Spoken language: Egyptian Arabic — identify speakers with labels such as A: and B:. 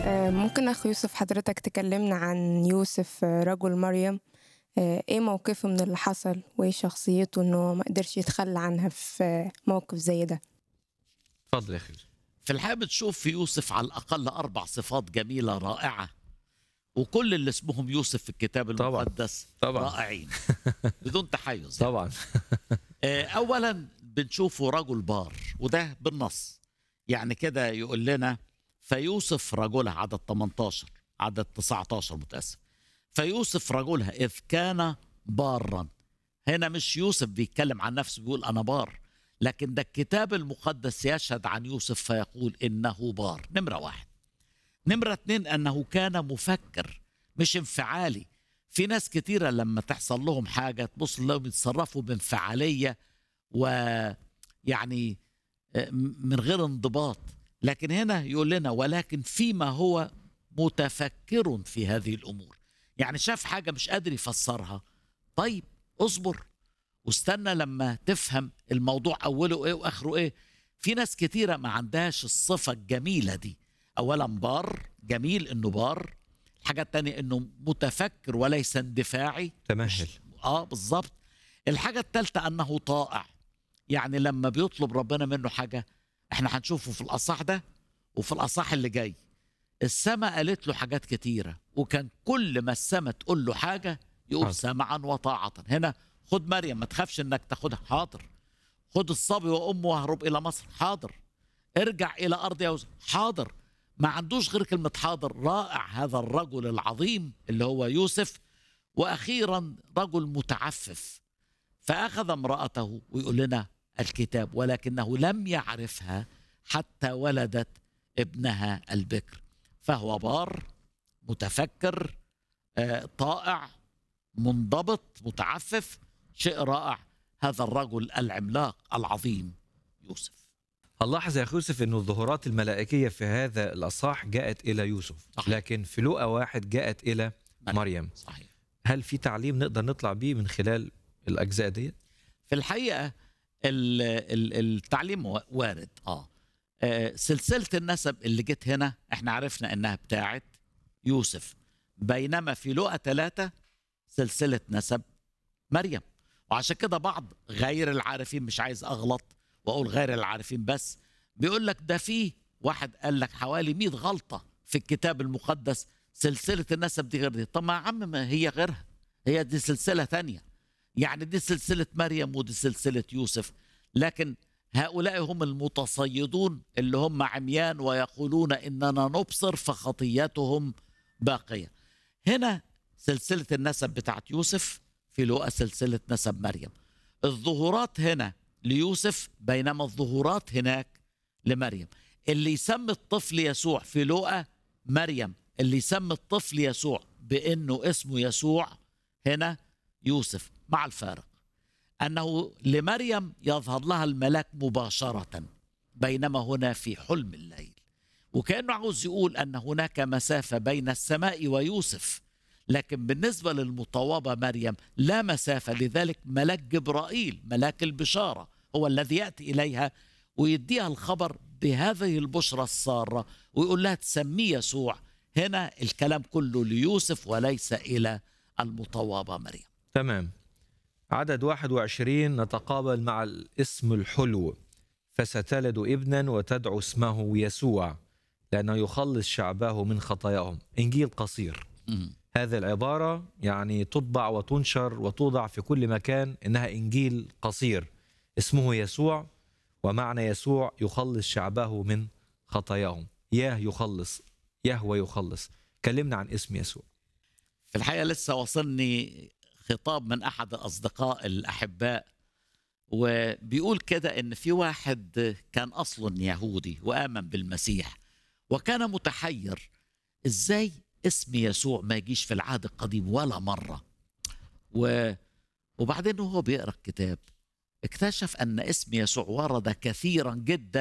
A: آه، ممكن أخ يوسف حضرتك تكلمنا عن يوسف آه، رجل مريم آه، ايه موقفه من اللي حصل وايه شخصيته انه ما قدرش يتخلى عنها في موقف زي ده
B: اتفضل يا اخي
C: في الحقيقة بتشوف في يوسف على الأقل أربع صفات جميلة رائعة وكل اللي اسمهم يوسف في الكتاب
B: طبعاً.
C: المقدس
B: طبعاً.
C: رائعين بدون تحيز
B: طبعا
C: آه، أولا بنشوفه رجل بار وده بالنص يعني كده يقول لنا فيوسف رجلها عدد 18 عدد 19 متأسف فيوسف رجلها إذ كان بارا هنا مش يوسف بيتكلم عن نفسه بيقول أنا بار لكن ده الكتاب المقدس يشهد عن يوسف فيقول إنه بار نمرة واحد نمرة اتنين أنه كان مفكر مش انفعالي في ناس كتيرة لما تحصل لهم حاجة تبص لهم يتصرفوا بانفعالية ويعني آه، من غير انضباط لكن هنا يقول لنا ولكن فيما هو متفكر في هذه الأمور يعني شاف حاجة مش قادر يفسرها طيب اصبر واستنى لما تفهم الموضوع أوله إيه وآخره إيه في ناس كتيرة ما عندهاش الصفة الجميلة دي أولا بار جميل إنه بار الحاجة التانية إنه متفكر وليس اندفاعي
B: تمهل
C: اه بالظبط الحاجة الثالثة أنه طائع يعني لما بيطلب ربنا منه حاجة احنا هنشوفه في الأصح ده وفي الأصح اللي جاي السماء قالت له حاجات كتيرة وكان كل ما السماء تقول له حاجة يقول
B: حاضر.
C: سمعا وطاعة هنا خد مريم ما تخافش انك تاخدها حاضر خد الصبي وامه واهرب الى مصر حاضر ارجع الى ارض يوسف حاضر ما عندوش غير كلمة حاضر رائع هذا الرجل العظيم اللي هو يوسف واخيرا رجل متعفف فاخذ امراته ويقول لنا الكتاب ولكنه لم يعرفها حتى ولدت ابنها البكر فهو بار متفكر آه، طائع منضبط متعفف شيء رائع هذا الرجل العملاق العظيم يوسف
B: هنلاحظ يا اخي يوسف انه الظهورات الملائكيه في هذا الاصح جاءت الى يوسف
C: صح.
B: لكن في لوقا واحد جاءت الى
C: مريم.
B: مريم
C: صحيح
B: هل في تعليم نقدر نطلع بيه من خلال الاجزاء ديت
C: في الحقيقه ال- ال- التعليم وا- وارد اه آه، سلسله النسب اللي جت هنا احنا عرفنا انها بتاعت يوسف بينما في لقا ثلاثة سلسله نسب مريم وعشان كده بعض غير العارفين مش عايز اغلط واقول غير العارفين بس بيقول لك ده فيه واحد قال لك حوالي 100 غلطه في الكتاب المقدس سلسله النسب دي غير دي طب ما يا عم ما هي غيرها هي دي سلسله تانية يعني دي سلسلة مريم ودي سلسلة يوسف لكن هؤلاء هم المتصيدون اللي هم عميان ويقولون إننا نبصر فخطياتهم باقية هنا سلسلة النسب بتاعت يوسف في لقا سلسلة نسب مريم الظهورات هنا ليوسف بينما الظهورات هناك لمريم اللي يسمي الطفل يسوع في لقا مريم اللي يسمي الطفل يسوع بأنه اسمه يسوع هنا يوسف مع الفارق أنه لمريم يظهر لها الملاك مباشرة بينما هنا في حلم الليل وكأنه عاوز يقول أن هناك مسافة بين السماء ويوسف لكن بالنسبة للمطوبة مريم لا مسافة لذلك ملاك جبرائيل ملاك البشارة هو الذي يأتي إليها ويديها الخبر بهذه البشرى السارة ويقول لها تسميه يسوع هنا الكلام كله ليوسف وليس إلى المطوبة مريم
B: تمام عدد 21 نتقابل مع الاسم الحلو فستلد ابنا وتدعو اسمه يسوع لأنه يخلص شعبه من خطاياهم إنجيل قصير
C: مم.
B: هذه العبارة يعني تطبع وتنشر وتوضع في كل مكان إنها إنجيل قصير اسمه يسوع ومعنى يسوع يخلص شعبه من خطاياهم ياه يخلص يهوى يخلص كلمنا عن اسم يسوع
C: في الحقيقة لسه وصلني خطاب من أحد الأصدقاء الأحباء وبيقول كده إن في واحد كان أصلا يهودي وآمن بالمسيح وكان متحير إزاي اسم يسوع ما يجيش في العهد القديم ولا مرة و وبعدين وهو بيقرأ الكتاب اكتشف أن اسم يسوع ورد كثيرا جدا